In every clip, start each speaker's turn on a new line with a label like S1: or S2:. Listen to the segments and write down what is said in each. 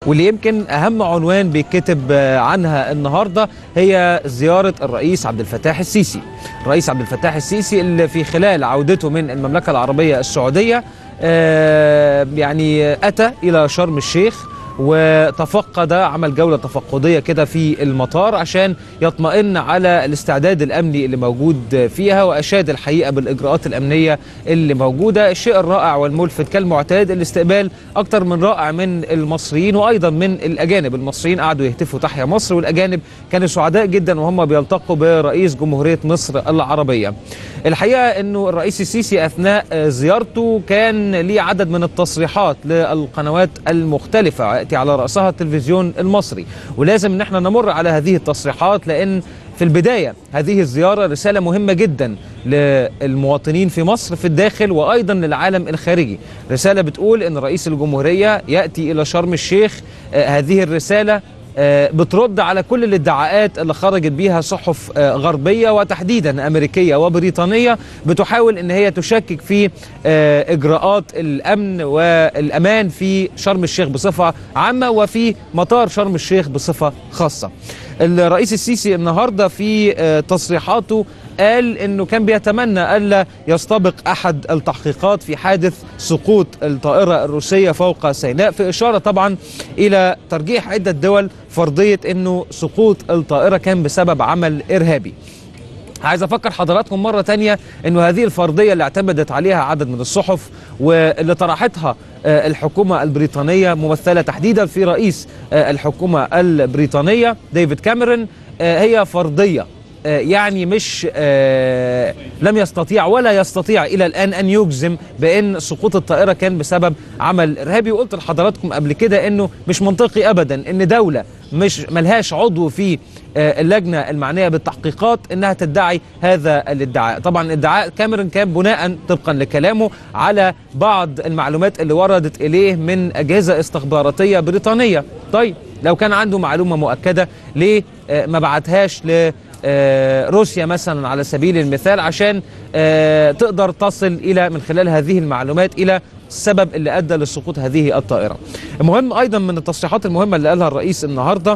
S1: واللي يمكن اهم عنوان بيتكتب عنها النهارده هي زياره الرئيس عبد الفتاح السيسي. الرئيس عبد الفتاح السيسي اللي في خلال عودته من المملكه العربيه السعوديه يعني اتى الى شرم الشيخ وتفقد عمل جولة تفقدية كده في المطار عشان يطمئن على الاستعداد الأمني اللي موجود فيها وأشاد الحقيقة بالإجراءات الأمنية اللي موجودة الشيء الرائع والملفت كالمعتاد الاستقبال أكتر من رائع من المصريين وأيضا من الأجانب المصريين قعدوا يهتفوا تحيا مصر والأجانب كانوا سعداء جدا وهم بيلتقوا برئيس جمهورية مصر العربية الحقيقة أنه الرئيس السيسي أثناء زيارته كان ليه عدد من التصريحات للقنوات المختلفة يأتي على رأسها التلفزيون المصري ولازم ان احنا نمر على هذه التصريحات لأن في البداية هذه الزيارة رسالة مهمة جدا للمواطنين في مصر في الداخل وأيضا للعالم الخارجي رسالة بتقول أن رئيس الجمهورية يأتي إلى شرم الشيخ آه هذه الرسالة بترد على كل الادعاءات اللي خرجت بيها صحف غربيه وتحديدا امريكيه وبريطانيه بتحاول ان هي تشكك في اجراءات الامن والامان في شرم الشيخ بصفه عامه وفي مطار شرم الشيخ بصفه خاصه. الرئيس السيسي النهارده في تصريحاته قال انه كان بيتمنى الا يستبق احد التحقيقات في حادث سقوط الطائره الروسيه فوق سيناء في اشاره طبعا الى ترجيح عده دول فرضيه انه سقوط الطائره كان بسبب عمل ارهابي. عايز افكر حضراتكم مره تانية انه هذه الفرضيه اللي اعتمدت عليها عدد من الصحف واللي طرحتها الحكومه البريطانيه ممثله تحديدا في رئيس الحكومه البريطانيه ديفيد كاميرون هي فرضيه يعني مش آه لم يستطيع ولا يستطيع الى الان ان يجزم بان سقوط الطائره كان بسبب عمل ارهابي وقلت لحضراتكم قبل كده انه مش منطقي ابدا ان دوله مش ملهاش عضو في آه اللجنه المعنيه بالتحقيقات انها تدعي هذا الادعاء طبعا ادعاء كاميرون كان بناء طبقا لكلامه على بعض المعلومات اللي وردت اليه من اجهزه استخباراتيه بريطانيه طيب لو كان عنده معلومه مؤكده ليه آه ما بعتهاش ل آه روسيا مثلا على سبيل المثال عشان آه تقدر تصل الى من خلال هذه المعلومات الى السبب اللي ادى لسقوط هذه الطائره. المهم ايضا من التصريحات المهمه اللي قالها الرئيس النهارده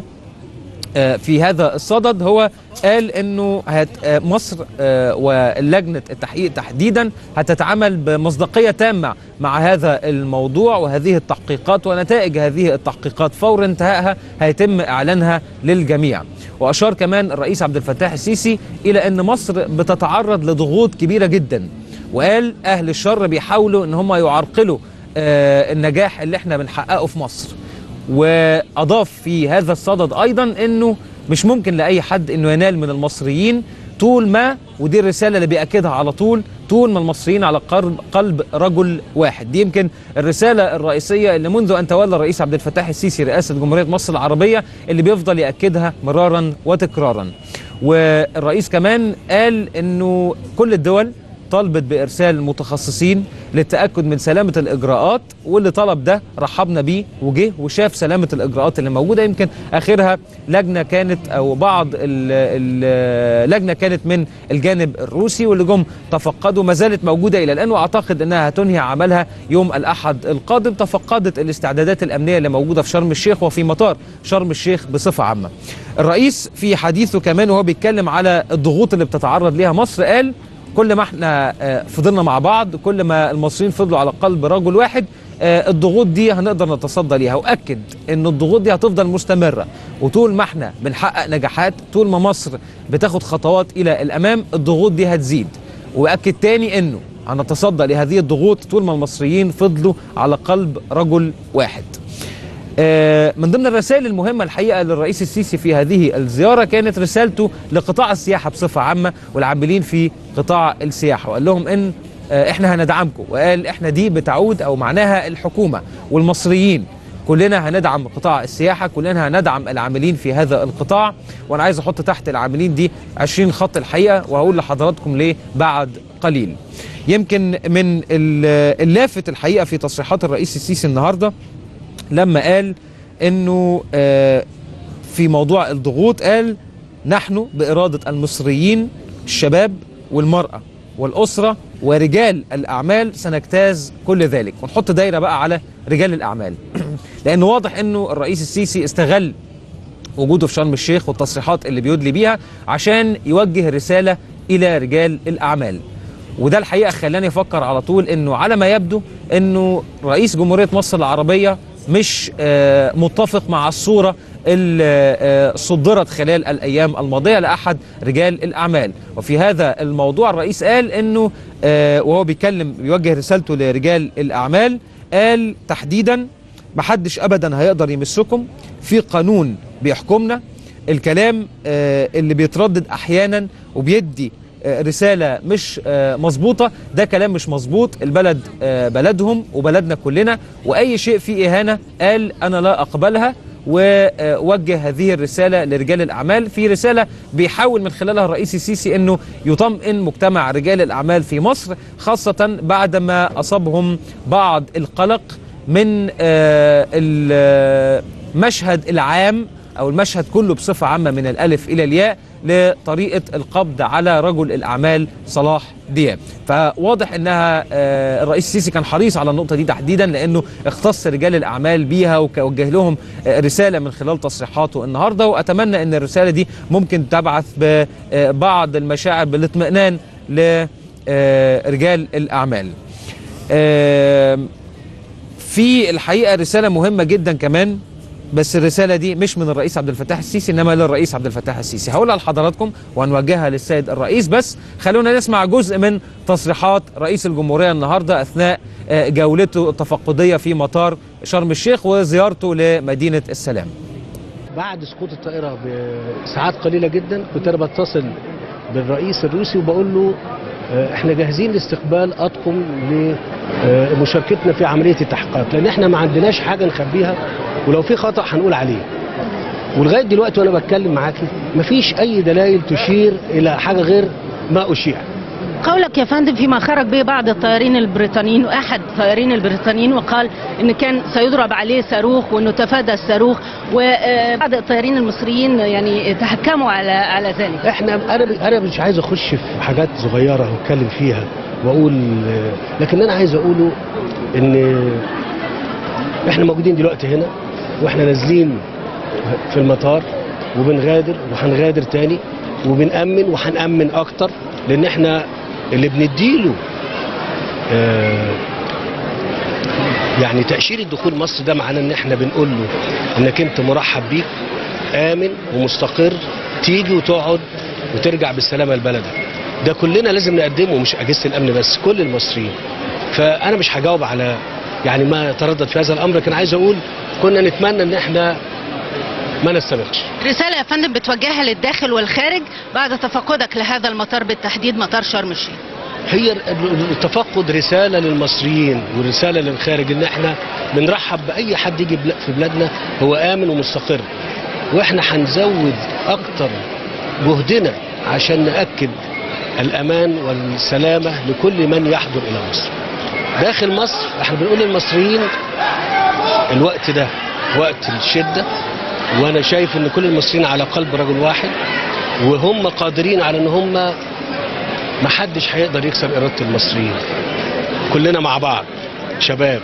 S1: آه في هذا الصدد هو قال انه هت مصر ولجنه التحقيق تحديدا هتتعامل بمصداقيه تامه مع هذا الموضوع وهذه التحقيقات ونتائج هذه التحقيقات فور انتهائها هيتم اعلانها للجميع. واشار كمان الرئيس عبد الفتاح السيسي الى ان مصر بتتعرض لضغوط كبيره جدا وقال اهل الشر بيحاولوا ان هم يعرقلوا آه النجاح اللي احنا بنحققه في مصر واضاف في هذا الصدد ايضا انه مش ممكن لاي حد انه ينال من المصريين طول ما ودي الرساله اللي بياكدها على طول طول ما المصريين على قلب, قلب رجل واحد دي يمكن الرساله الرئيسيه اللي منذ ان تولى الرئيس عبد الفتاح السيسي رئاسه جمهوريه مصر العربيه اللي بيفضل ياكدها مرارا وتكرارا والرئيس كمان قال انه كل الدول طالبت بارسال متخصصين للتاكد من سلامه الاجراءات واللي طلب ده رحبنا بيه وجه وشاف سلامه الاجراءات اللي موجوده يمكن اخرها لجنه كانت او بعض اللجنه كانت من الجانب الروسي واللي جم تفقدوا ما زالت موجوده الى الان واعتقد انها هتنهي عملها يوم الاحد القادم تفقدت الاستعدادات الامنيه اللي موجوده في شرم الشيخ وفي مطار شرم الشيخ بصفه عامه. الرئيس في حديثه كمان وهو بيتكلم على الضغوط اللي بتتعرض ليها مصر قال كل ما احنا فضلنا مع بعض كل ما المصريين فضلوا على قلب رجل واحد الضغوط دي هنقدر نتصدى ليها واكد ان الضغوط دي هتفضل مستمره وطول ما احنا بنحقق نجاحات طول ما مصر بتاخد خطوات الى الامام الضغوط دي هتزيد واكد تاني انه هنتصدى لهذه الضغوط طول ما المصريين فضلوا على قلب رجل واحد من ضمن الرسائل المهمة الحقيقة للرئيس السيسي في هذه الزيارة كانت رسالته لقطاع السياحة بصفة عامة والعاملين في قطاع السياحة وقال لهم إن إحنا هندعمكم وقال إحنا دي بتعود أو معناها الحكومة والمصريين كلنا هندعم قطاع السياحة كلنا هندعم العاملين في هذا القطاع وأنا عايز أحط تحت العاملين دي 20 خط الحقيقة وهقول لحضراتكم ليه بعد قليل يمكن من اللافت الحقيقة في تصريحات الرئيس السيسي النهاردة لما قال انه في موضوع الضغوط قال نحن بإرادة المصريين الشباب والمرأة والأسرة ورجال الأعمال سنجتاز كل ذلك ونحط دايرة بقى على رجال الأعمال لأن واضح أنه الرئيس السيسي استغل وجوده في شرم الشيخ والتصريحات اللي بيدلي بيها عشان يوجه رسالة إلى رجال الأعمال وده الحقيقة خلاني أفكر على طول أنه على ما يبدو أنه رئيس جمهورية مصر العربية مش آه، متفق مع الصورة اللي آه، صدرت خلال الأيام الماضية لأحد رجال الأعمال وفي هذا الموضوع الرئيس قال أنه آه، وهو بيتكلم بيوجه رسالته لرجال الأعمال قال تحديدا محدش أبدا هيقدر يمسكم في قانون بيحكمنا الكلام آه، اللي بيتردد أحيانا وبيدي آه، رسالة مش آه، مظبوطة ده كلام مش مظبوط البلد آه، بلدهم وبلدنا كلنا وأي شيء فيه إهانة قال أنا لا أقبلها ووجه هذه الرسالة لرجال الأعمال في رسالة بيحاول من خلالها الرئيس السيسي أنه يطمئن مجتمع رجال الأعمال في مصر خاصة بعدما أصابهم بعض القلق من آه، المشهد العام أو المشهد كله بصفة عامة من الألف إلى الياء لطريقة القبض على رجل الأعمال صلاح دياب فواضح أنها آه، الرئيس السيسي كان حريص على النقطة دي تحديدا لأنه اختص رجال الأعمال بيها ووجه لهم آه، رسالة من خلال تصريحاته النهاردة وأتمنى أن الرسالة دي ممكن تبعث ببعض المشاعر بالاطمئنان لرجال الأعمال آم، في الحقيقه رساله مهمه جدا كمان بس الرساله دي مش من الرئيس عبد الفتاح السيسي انما للرئيس عبد الفتاح السيسي هقولها لحضراتكم وهنوجهها للسيد الرئيس بس خلونا نسمع جزء من تصريحات رئيس الجمهوريه النهارده اثناء آه، جولته التفقديه في مطار شرم الشيخ وزيارته لمدينه السلام
S2: بعد سقوط الطائرة بساعات قليلة جدا كنت أنا بتصل بالرئيس الروسي وبقول له آه، احنا جاهزين لاستقبال أطقم لمشاركتنا في عملية التحقيقات لأن احنا ما عندناش حاجة نخبيها ولو في خطأ هنقول عليه ولغاية دلوقتي وأنا بتكلم معاكي مفيش أي دلائل تشير إلى حاجة غير ما أشيع
S3: قولك يا فندم فيما خرج به بعض الطيارين البريطانيين واحد الطيارين البريطانيين وقال ان كان سيضرب عليه صاروخ وانه تفادى الصاروخ وبعض الطيارين المصريين يعني تحكموا على على ذلك
S2: احنا انا انا مش عايز اخش في حاجات صغيره واتكلم فيها واقول لكن انا عايز اقوله ان احنا موجودين دلوقتي هنا واحنا نازلين في المطار وبنغادر وهنغادر تاني وبنأمن وهنأمن اكتر لان احنا اللي بنديله آه، يعني تأشيرة دخول مصر ده معناه ان احنا بنقول له انك انت مرحب بيك آمن ومستقر تيجي وتقعد وترجع بالسلامة لبلدك ده كلنا لازم نقدمه مش أجهزة الأمن بس كل المصريين فأنا مش هجاوب على يعني ما يتردد في هذا الأمر لكن عايز أقول كنا نتمنى ان احنا ما نستبقش
S3: رسالة يا فندم بتوجهها للداخل والخارج بعد تفقدك لهذا المطار بالتحديد مطار شرم الشيخ
S2: هي التفقد رسالة للمصريين ورسالة للخارج ان احنا بنرحب بأي حد يجي بلا- في بلادنا هو آمن ومستقر واحنا هنزود اكتر جهدنا عشان نأكد الأمان والسلامة لكل من يحضر إلى مصر داخل مصر احنا بنقول للمصريين الوقت ده وقت الشدة وانا شايف ان كل المصريين على قلب رجل واحد وهم قادرين على ان هم محدش هيقدر يكسر إرادة المصريين كلنا مع بعض شباب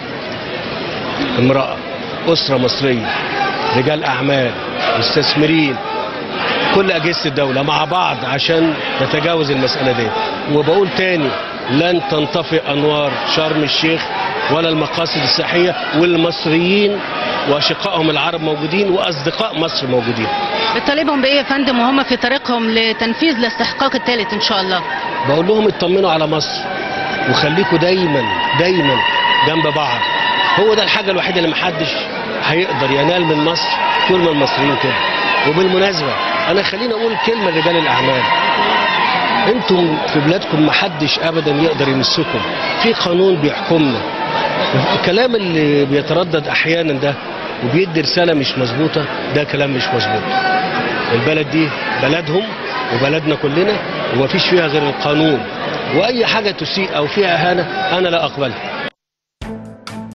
S2: امرأة أسرة مصرية رجال أعمال مستثمرين كل أجهزة الدولة مع بعض عشان نتجاوز المسألة دي وبقول تاني لن تنطفئ أنوار شرم الشيخ ولا المقاصد السياحية والمصريين وأشقائهم العرب موجودين وأصدقاء مصر موجودين
S3: بتطالبهم بايه يا فندم وهم في طريقهم لتنفيذ الاستحقاق الثالث ان شاء الله
S2: بقول لهم اطمنوا على مصر وخليكوا دايما دايما جنب بعض هو ده الحاجه الوحيده اللي محدش هيقدر ينال من مصر طول ما المصريين كده وبالمناسبه انا خليني اقول كلمه لرجال الاعمال انتم في بلادكم محدش ابدا يقدر يمسكم في قانون بيحكمنا الكلام اللي بيتردد احيانا ده وبيدي رساله مش مظبوطه ده كلام مش مظبوط البلد دي بلدهم وبلدنا كلنا ومفيش فيها غير القانون واي حاجه تسيء او فيها اهانه انا لا اقبلها